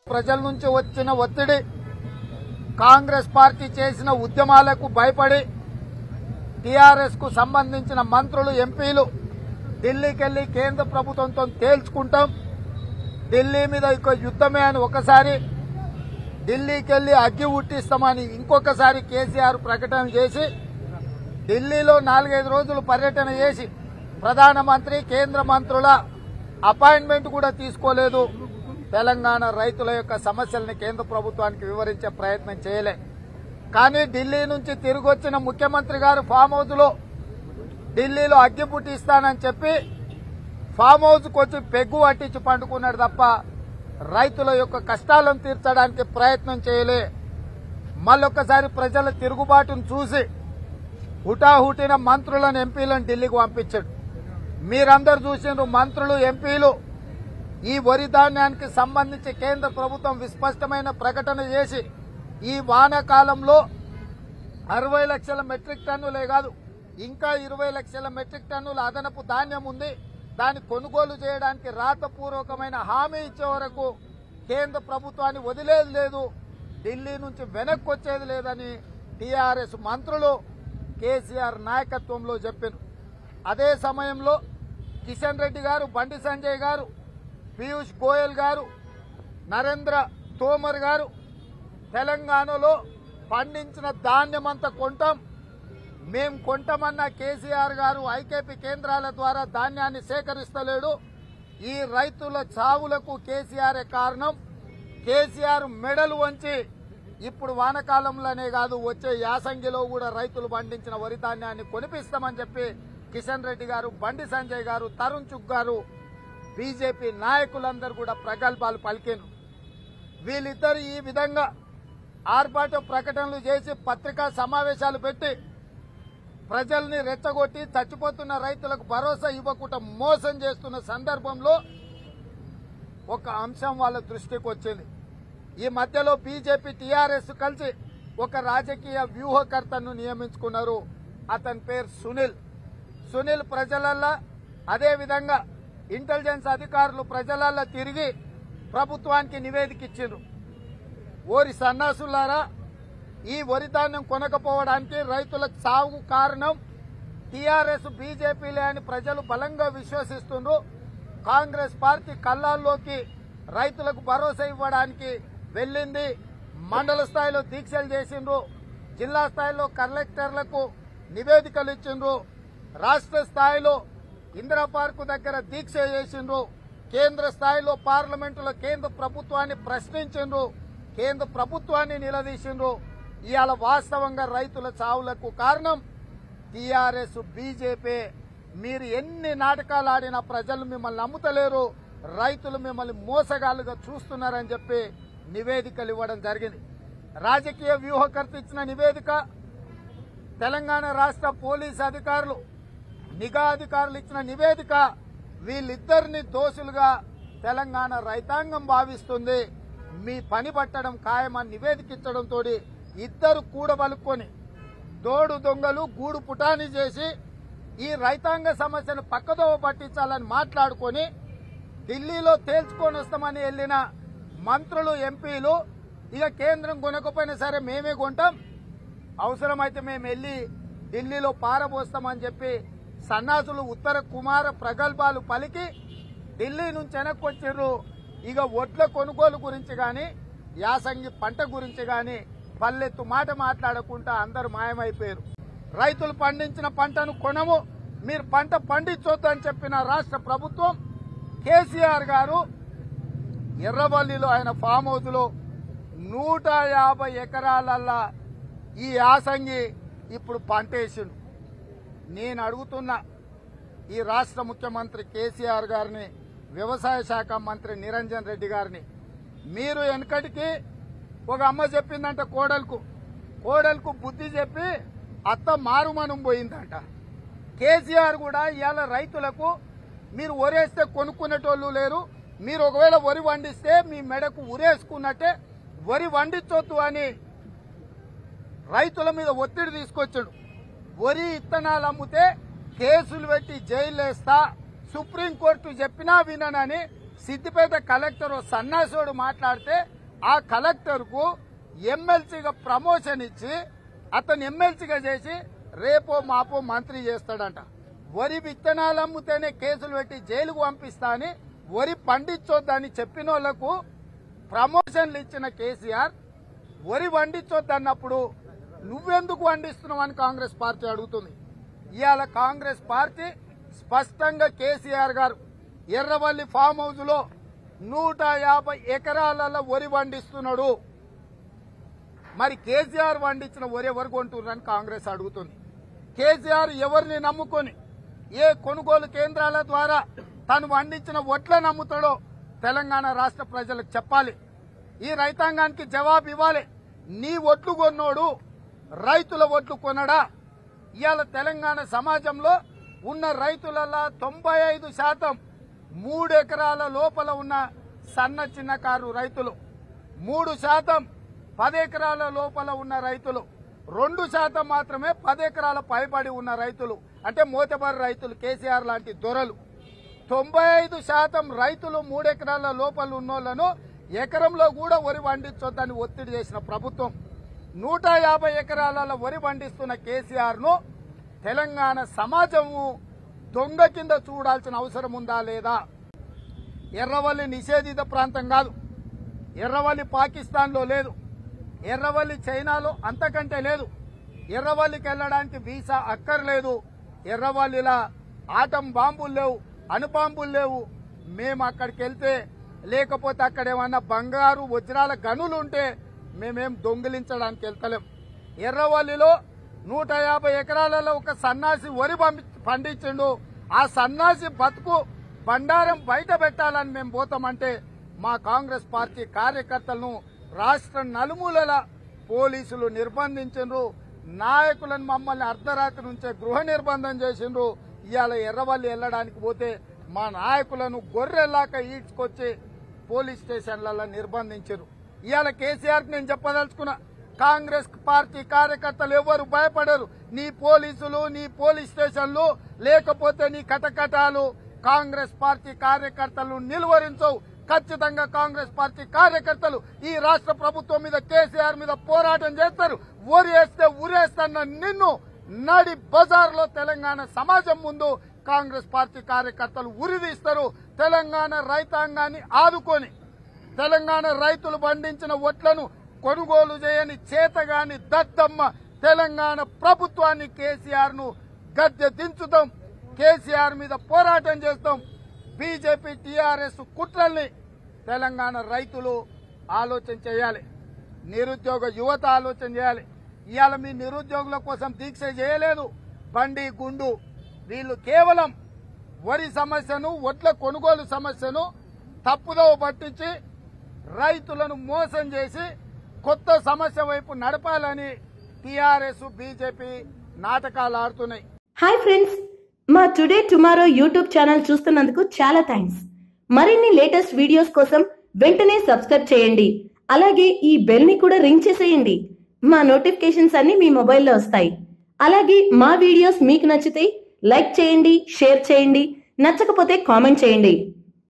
ప్రజల నుంచి వచ్చిన ఒత్తిడి కాంగ్రెస్ పార్టీ చేసిన ఉద్యమాలకు భయపడి టీఆర్ఎస్ కు సంబంధించిన మంత్రులు ఎంపీలు ఢిల్లీకి వెళ్లి కేంద్ర ప్రభుత్వంతో తేల్చుకుంటాం ఢిల్లీ మీద ఇక యుద్ధమే అని ఒకసారి ఢిల్లీకి వెళ్లి అగ్గి ఉట్టిస్తామని ఇంకొకసారి కేసీఆర్ ప్రకటన చేసి ఢిల్లీలో నాలుగైదు రోజులు పర్యటన చేసి ప్రధానమంత్రి కేంద్ర మంత్రుల అపాయింట్మెంట్ కూడా తీసుకోలేదు తెలంగాణ రైతుల యొక్క సమస్యల్ని కేంద్ర ప్రభుత్వానికి వివరించే ప్రయత్నం చేయలే కానీ ఢిల్లీ నుంచి తిరిగి వచ్చిన ముఖ్యమంత్రి గారు ఫామ్ హౌస్ లో ఢిల్లీలో అగ్గి పుట్టిస్తానని చెప్పి ఫామ్ హౌస్ కు వచ్చి పెగ్గు పట్టించి పండుకున్నాడు తప్ప రైతుల యొక్క కష్టాలను తీర్చడానికి ప్రయత్నం చేయలే మళ్ళొక్కసారి ప్రజల తిరుగుబాటును చూసి హుటాహుటిన మంత్రులను ఎంపీలను ఢిల్లీకి పంపించాడు మీరందరూ చూసిండ్రు మంత్రులు ఎంపీలు ఈ వరి ధాన్యానికి సంబంధించి కేంద్ర ప్రభుత్వం విస్పష్టమైన ప్రకటన చేసి ఈ వానాకాలంలో అరవై లక్షల మెట్రిక్ టన్నులే కాదు ఇంకా ఇరవై లక్షల మెట్రిక్ టన్నుల అదనపు ధాన్యం ఉంది దాన్ని కొనుగోలు చేయడానికి రాతపూర్వకమైన హామీ ఇచ్చే వరకు కేంద్ర ప్రభుత్వాన్ని వదిలేది లేదు ఢిల్లీ నుంచి వెనక్కి వచ్చేది లేదని టీఆర్ఎస్ మంత్రులు కేసీఆర్ నాయకత్వంలో చెప్పారు అదే సమయంలో కిషన్ రెడ్డి గారు బండి సంజయ్ గారు పీయూష్ గోయల్ గారు నరేంద్ర తోమర్ గారు తెలంగాణలో పండించిన ధాన్యం అంతా కొంటాం మేం కొంటామన్న కేసీఆర్ గారు ఐకేపీ కేంద్రాల ద్వారా ధాన్యాన్ని సేకరిస్తలేడు ఈ రైతుల చావులకు కేసీఆర్ కారణం కేసీఆర్ మెడలు వంచి ఇప్పుడు వానకాలంలోనే కాదు వచ్చే యాసంగిలో కూడా రైతులు పండించిన వరి ధాన్యాన్ని కొనిపిస్తామని చెప్పి కిషన్ రెడ్డి గారు బండి సంజయ్ గారు తరుణ్ చుక్ గారు బీజేపీ నాయకులందరూ కూడా ప్రగల్భాలు పలికారు వీళ్ళిద్దరు ఈ విధంగా ఆర్భాట ప్రకటనలు చేసి పత్రికా సమావేశాలు పెట్టి ప్రజల్ని రెచ్చగొట్టి చచ్చిపోతున్న రైతులకు భరోసా ఇవ్వకుండా మోసం చేస్తున్న సందర్భంలో ఒక అంశం వాళ్ళ దృష్టికి వచ్చింది ఈ మధ్యలో బీజేపీ టీఆర్ఎస్ కలిసి ఒక రాజకీయ వ్యూహకర్తను నియమించుకున్నారు అతని పేరు సునీల్ సునీల్ ప్రజలల్లా అదే విధంగా ఇంటెలిజెన్స్ అధికారులు ప్రజలల్లా తిరిగి ప్రభుత్వానికి నివేదిక ఇచ్చిండ్రు ఓరి సన్నాసులారా ఈ వరి ధాన్యం కొనకపోవడానికి రైతులకు సాగు కారణం టీఆర్ఎస్ బీజేపీలే అని ప్రజలు బలంగా విశ్వసిస్తుండ్రు కాంగ్రెస్ పార్టీ కళ్ళాల్లోకి రైతులకు భరోసా ఇవ్వడానికి వెళ్ళింది మండల స్థాయిలో దీక్షలు చేసిండ్రు జిల్లా స్థాయిలో కలెక్టర్లకు నివేదికలు ఇచ్చిండ్రు రాష్ట్ర స్థాయిలో ఇందిరా పార్కు దగ్గర దీక్ష చేసిండ్రు కేంద్ర స్థాయిలో పార్లమెంటులో కేంద్ర ప్రభుత్వాన్ని ప్రశ్నించిండ్రు కేంద్ర ప్రభుత్వాన్ని నిలదీసిండ్రు ఇవాళ వాస్తవంగా రైతుల చావులకు కారణం టీఆర్ఎస్ బీజేపీ మీరు ఎన్ని నాటకాలు ఆడినా ప్రజలు మిమ్మల్ని నమ్ముతలేరు రైతులు మిమ్మల్ని మోసగాళ్ళుగా చూస్తున్నారని చెప్పి నివేదికలు ఇవ్వడం జరిగింది రాజకీయ వ్యూహకర్త ఇచ్చిన నివేదిక తెలంగాణ రాష్ట్ర పోలీస్ అధికారులు నిఘా అధికారులు ఇచ్చిన నివేదిక వీళ్ళిద్దరిని దోషులుగా తెలంగాణ రైతాంగం భావిస్తుంది మీ పని పట్టడం ఖాయమని నివేదిక ఇచ్చడంతో ఇద్దరు కూడబలుక్కొని దోడు దొంగలు గూడు పుటాని చేసి ఈ రైతాంగ సమస్యను పక్కదోవ పట్టించాలని మాట్లాడుకొని ఢిల్లీలో తేల్చుకొని వస్తామని వెళ్లిన మంత్రులు ఎంపీలు ఇక కేంద్రం కొనకపోయినా సరే మేమే కొంటాం అవసరమైతే మేము వెళ్లి ఢిల్లీలో పారబోస్తామని చెప్పి సన్నాసులు ఉత్తర కుమార ప్రగల్భాలు పలికి ఢిల్లీ నుంచి వెనక్కి వచ్చిర్రు ఇక ఒడ్ల కొనుగోలు గురించి గాని యాసంగి పంట గురించి గాని పల్లెత్తు మాట మాట్లాడకుండా అందరు మాయమైపోయారు రైతులు పండించిన పంటను కొనము మీరు పంట పండించొద్దు అని చెప్పిన రాష్ట్ర ప్రభుత్వం కేసీఆర్ గారు ఎర్రవల్లిలో ఆయన ఫామ్ హౌస్ లో నూట యాభై ఎకరాలల్లా ఈ యాసంగి ఇప్పుడు పంటేసిండు నేను అడుగుతున్నా ఈ రాష్ట్ర ముఖ్యమంత్రి కేసీఆర్ గారిని వ్యవసాయ శాఖ మంత్రి నిరంజన్ రెడ్డి గారిని మీరు వెనకటికి ఒక అమ్మ చెప్పిందంట కోడలకు కోడలకు బుద్ధి చెప్పి అత్త మారుమనం పోయిందంట కేసీఆర్ కూడా ఇవాళ రైతులకు మీరు ఒరేస్తే కొనుక్కునేటోళ్ళు లేరు మీరు ఒకవేళ వరి వండిస్తే మీ మెడకు ఉరేసుకున్నట్టే వరి వండించొద్దు అని రైతుల మీద ఒత్తిడి తీసుకొచ్చాడు వరి ఇత్తనాలు అమ్మితే కేసులు పెట్టి జైలు వేస్తా సుప్రీంకోర్టు చెప్పినా విననని సిద్దిపేట కలెక్టర్ ఓ సన్నాసుడు మాట్లాడితే ఆ కలెక్టర్కు ఎమ్మెల్సీగా ప్రమోషన్ ఇచ్చి అతను ఎమ్మెల్సీగా చేసి రేపో మాపో మంత్రి చేస్తాడంట వరి విత్తనాలు అమ్ముతేనే కేసులు పెట్టి జైలుకు పంపిస్తా అని వరి పండించొద్దని చెప్పిన వాళ్లకు ప్రమోషన్లు ఇచ్చిన కేసీఆర్ వరి వండించొద్దన్నప్పుడు నువ్వెందుకు వండిస్తున్నావు అని కాంగ్రెస్ పార్టీ అడుగుతుంది ఇవాళ కాంగ్రెస్ పార్టీ స్పష్టంగా కేసీఆర్ గారు ఎర్రవల్లి ఫామ్ హౌస్ లో నూట యాభై ఎకరాలలో వరి వండిస్తున్నాడు మరి కేసీఆర్ వండించిన వరి ఎవరు కొంటున్నారని కాంగ్రెస్ అడుగుతుంది కేసీఆర్ ఎవరిని నమ్ముకొని ఏ కొనుగోలు కేంద్రాల ద్వారా తను వండించిన వడ్లను నమ్ముతాడో తెలంగాణ రాష్ట్ర ప్రజలకు చెప్పాలి ఈ రైతాంగానికి జవాబు ఇవ్వాలి నీ ఒట్లు కొన్నోడు రైతుల ఒట్లు కొనడా ఇవాళ తెలంగాణ సమాజంలో ఉన్న రైతులలో తొంభై ఐదు శాతం మూడు ఎకరాల లోపల ఉన్న సన్న చిన్నకారు రైతులు మూడు శాతం పది ఎకరాల లోపల ఉన్న రైతులు రెండు శాతం మాత్రమే పది ఎకరాల పైబడి ఉన్న రైతులు అంటే మోతబరి రైతులు కేసీఆర్ లాంటి దొరలు తొంభై ఐదు శాతం రైతులు మూడెకరాల లోపల ఉన్నోళ్లను ఎకరంలో కూడా వరి పండించొద్దని ఒత్తిడి చేసిన ప్రభుత్వం నూట యాభై ఎకరాల వరి పండిస్తున్న కేసీఆర్ ను తెలంగాణ సమాజము దొంగ కింద చూడాల్సిన అవసరం ఉందా లేదా ఎర్రవల్లి నిషేధిత ప్రాంతం కాదు ఎర్రవల్లి పాకిస్తాన్లో లేదు ఎర్రవల్లి చైనాలో అంతకంటే లేదు ఎర్రవల్లికి వెళ్ళడానికి వీసా అక్కర్లేదు ఎర్రవల్లిలా ఆటం బాంబులు లేవు అణుబాంబులు లేవు మేము అక్కడికి వెళ్తే లేకపోతే అక్కడ ఏమన్నా బంగారు వజ్రాల గనులు ఉంటే మేమేం దొంగిలించడానికి వెళ్తలేం ఎర్రవల్లిలో నూట యాభై ఎకరాలలో ఒక సన్నాసి వరి పంపి- పండించిండు ఆ సన్నాసి బతుకు బండారం బయట పెట్టాలని మేము పోతామంటే మా కాంగ్రెస్ పార్టీ కార్యకర్తలను రాష్ట్ర నలుమూలల పోలీసులు నిర్బంధించిండ్రు నాయకులను మమ్మల్ని అర్ధరాత్రి నుంచే గృహ నిర్బంధం చేసిండ్రు ఇవాళ ఎర్రవల్లి వెళ్ళడానికి పోతే మా నాయకులను గొర్రెలాక ఈడ్చుకొచ్చి పోలీస్ స్టేషన్లలో నిర్బంధించారు ఇవాళ కేసీఆర్ నేను చెప్పదలుచుకున్నా కాంగ్రెస్ పార్టీ కార్యకర్తలు ఎవరు భయపడరు నీ పోలీసులు నీ పోలీస్ స్టేషన్లు లేకపోతే నీ కటకటాలు కాంగ్రెస్ పార్టీ కార్యకర్తలు నిలువరించవు ఖచ్చితంగా కాంగ్రెస్ పార్టీ కార్యకర్తలు ఈ రాష్ట్ర ప్రభుత్వం మీద కేసీఆర్ మీద పోరాటం చేస్తారు ఊరేస్తే ఊరేస్తన్న నిన్ను నడి బజార్లో తెలంగాణ సమాజం ముందు కాంగ్రెస్ పార్టీ కార్యకర్తలు ఉరిదీస్తారు తెలంగాణ రైతాంగాన్ని ఆదుకొని తెలంగాణ రైతులు పండించిన ఒట్లను కొనుగోలు చేయని చేతగాని దద్దమ్మ తెలంగాణ ప్రభుత్వాన్ని కేసీఆర్ ను గద్దె దించుతాం కేసీఆర్ మీద పోరాటం చేస్తాం బీజేపీ టీఆర్ఎస్ కుట్రల్ని తెలంగాణ రైతులు ఆలోచన చేయాలి నిరుద్యోగ యువత ఆలోచన చేయాలి ఇవాళ మీ నిరుద్యోగుల కోసం దీక్ష చేయలేదు బండి గుండు వీళ్ళు కేవలం వరి సమస్యను వడ్ల కొనుగోలు సమస్యను తప్పుదోవ పట్టించి రైతులను మోసం చేసి కొత్త సమస్య వైపు నడపాలని టీఆర్ఎస్ బీజేపీ నాటకాలు ఆడుతున్నాయి హాయ్ ఫ్రెండ్స్ మా టుడే టుమారో యూట్యూబ్ ఛానల్ చూస్తున్నందుకు చాలా థ్యాంక్స్ మరిన్ని లేటెస్ట్ వీడియోస్ కోసం వెంటనే సబ్స్క్రైబ్ చేయండి అలాగే ఈ బెల్ ని కూడా రింగ్ చేసేయండి మా నోటిఫికేషన్స్ అన్ని మీ మొబైల్లో వస్తాయి అలాగే మా వీడియోస్ మీకు నచ్చితే లైక్ చేయండి షేర్ చేయండి నచ్చకపోతే కామెంట్ చేయండి